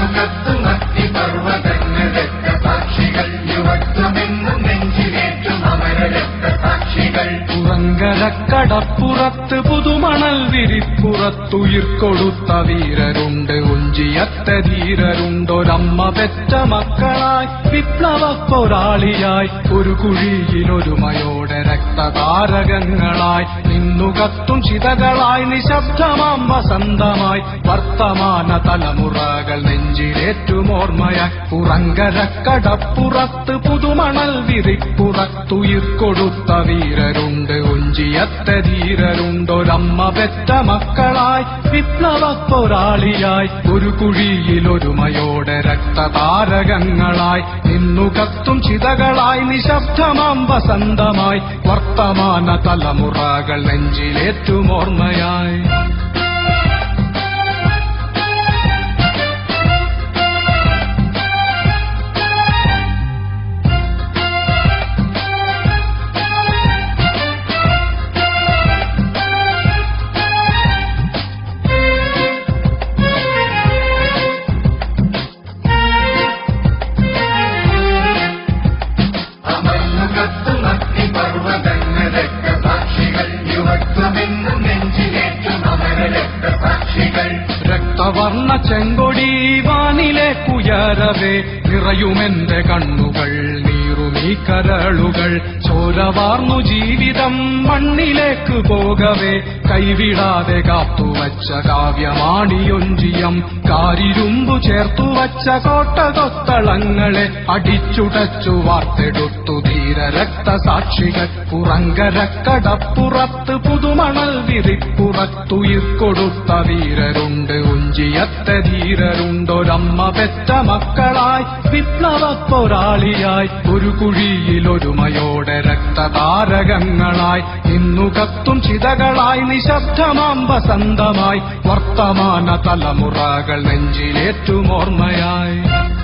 കത്തും അഗ്നിപർവ്വതങ്ങൾ രക്തസാക്ഷികൾ യുവത്വമെന്നും നെഞ്ചിലേറ്റും അമര രക്തസാക്ഷികൾ പുറങ്കരക്കടപ്പുറത്ത് പുതുമണൽ വിരിപ്പുറത്തുയിർക്കൊടുത്ത വീരരുണ്ട് ഉഞ്ചിയത്ത ധീരരുണ്ടൊരമ്മ പെറ്റ മക്കളായി വിപ്ലവ പോരാളിയായി ഒരു കുഴിയിലൊരുമയോടെ രക്തതാരകങ്ങളായി നിന്നുകത്തും ചിതകളായി നിശബ്ദമാം വസന്തമായി വർത്തമാന തലമുറകൾ നെഞ്ചിലേറ്റുമോർമ്മയായി പുറങ്കരക്കടപ്പുറത്ത് പുതുമണൽ വിരിപ്പുറത്തുയിർക്കൊടുത്ത വീരരുണ്ട് ഉഞ്ചിയത്ത ധീരരുണ്ടൊരമ്മ പെറ്റ മക്കളായി വിപ്ലവ പോരാളിയായി ഒരു കുഴിയിലൊരുമയോടെ രക്തതാരകങ്ങളായി നിന്നുകത്തും ചിതകളായി നിശബ്ദമാം വസന്തമായി വർത്തമാന തലമുറകൾ നെഞ്ചിലേറ്റുമോർമ്മയായി അമർന്നു കത്തും അഗ്നിപർവ്വതങ്ങൾ രക്തസാക്ഷികൾ യുവത്വമെന്നും നെഞ്ചിലേറ്റും അമര രക്തസാക്ഷികൾ രക്തവർണ്ണ ചെങ്കൊടി വാനിലേക്കുയരവേ നിറയുമെന്റെ കണ്ണുകൾ നീറുമീ കരളുകൾ ചോരവാർന്നു ജീവിതം മണ്ണിലേക്ക് പോകവേ കൈവിടാതെ കാത്തുവച്ച കാവ്യമാണിയൊഞ്ചിയം കാരിരുമ്പു ചേർത്തുവച്ച കോട്ടകൊത്തളങ്ങളെ അടിച്ചുടച്ചു വാർത്തെടുത്തു ധീര രക്തസാക്ഷികൾ പുറങ്കരക്കടപ്പുറത്ത് പുതുമണൽ വിരിപ്പുറത്തുയിർക്കൊടുത്ത വീരരുണ്ട് ഉഞ്ചിയത്ത ധീരരുണ്ടൊരമ്മ പെറ്റ മക്കളായി വിപ്ലവ പോരാളിയായി ഒരു കുഴിയിലൊരുമയോടെ രക്തതാരകങ്ങളായി ഇന്നു കത്തും ചിതകളായി നിശബ്ദമാം വസന്തമായി വർത്തമാന തലമുറകൾ നെഞ്ചിലേറ്റുമോർമ്മയായി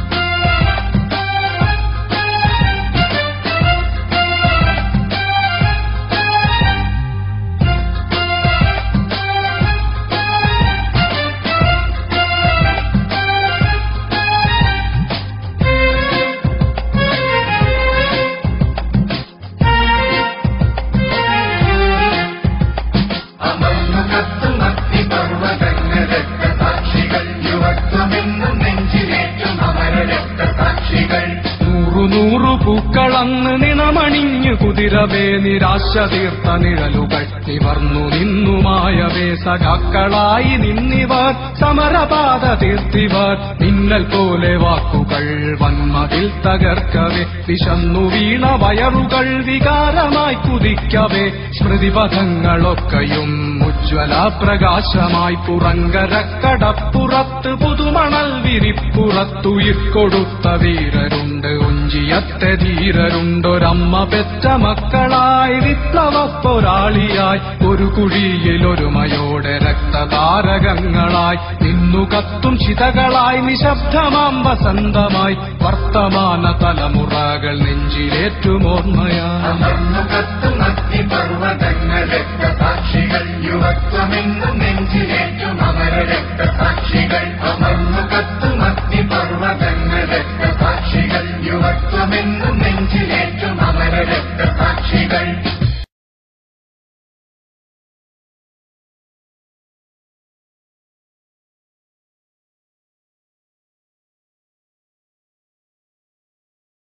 അമർന്നു കത്തും അഗ്നിപർവ്വതങ്ങൾ രക്തസാക്ഷികൾ യുവത്വമെന്നും നെഞ്ചിലേറ്റും അമര രക്തസാക്ഷികൾ നൂറു നൂറു പൂക്കളന്ന് നിണമണിഞ്ഞു കുതിരവേ നിരാശ തീർത്ത നിഴലുകൾ നിവർന്നു നിന്നുമായവേ സഖാക്കളായി നിന്നിവർ സമരപാത തീർത്തിവർ മിന്നൽ പോലെ വാക്കുകൾ വന്മതിൽ തകർക്കവേ വിശന്നു വീണ വയറുകൾ വികാരമായി കുതിക്കവേ സ്മൃതിപഥങ്ങളൊക്കെയും ഉജ്ജ്വല പ്രകാശമായി പുറങ്കരക്കടപ്പുറത്ത് പുതുമണൽ വിരിപ്പുറത്തുയിർക്കൊടുത്ത വീരരുണ്ട് ഉഞ്ചിയത്തെ ധീരരുണ്ടൊരമ്മ പെറ്റ മക്കളായി വിപ്ലവ പോരാളിയായി ഒരു കുഴിയിലൊരുമയോടെ രക്തതാരകങ്ങളായി നിന്നു കത്തും ചിതകളായി നിശബ്ദമാം വസന്തമായി വർത്തമാന തലമുറകൾ നെഞ്ചിലേറ്റുമോർമ്മയായി അമർന്നു കത്തും അഗ്നിപർവ്വതങ്ങൾ രക്തസാക്ഷികൾ യുവത്വമെന്നും നെഞ്ചിലേറ്റും അമര രക്തസാക്ഷികൾ അമർന്നു കത്തും